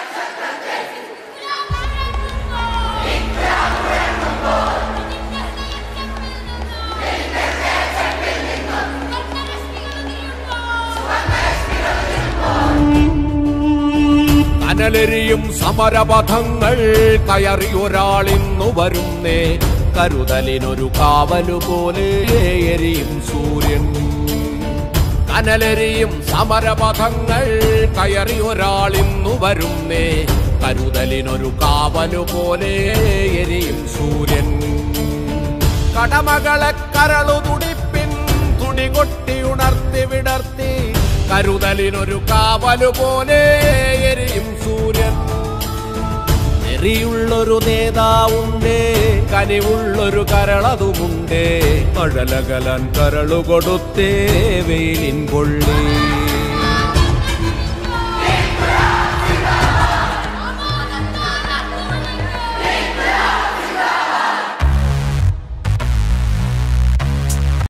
കനലെരിയും സമരപഥങ്ങൾ കയറി ഒരാളിന്നു വരുന്നേ കരുതലിനൊരു കാവലു പോലെ എരിയും സൂര്യൻ കനലെരിയും സമരപഥങ്ങൾ കയറി ഒരാളിന്നു വരുന്നേ കരുതലിനൊരു കാവലു പോലെ എരിയും സൂര്യൻ കടമകളെ കരളു തുടിപ്പിൻ തുടി കൊട്ടി ഉണർത്തി വിടർത്തി കരുതലിനൊരു കാവലു പോലെ എരിയും സൂര്യൻ നെറിയുള്ളൊരു നേതാവുണ്ടേ കനിവുള്ളൊരു കരളതുമുണ്ടേ കഴലകലാൻ കരളു കൊടുത്തേ വെയിലിൻ കൊള്ളി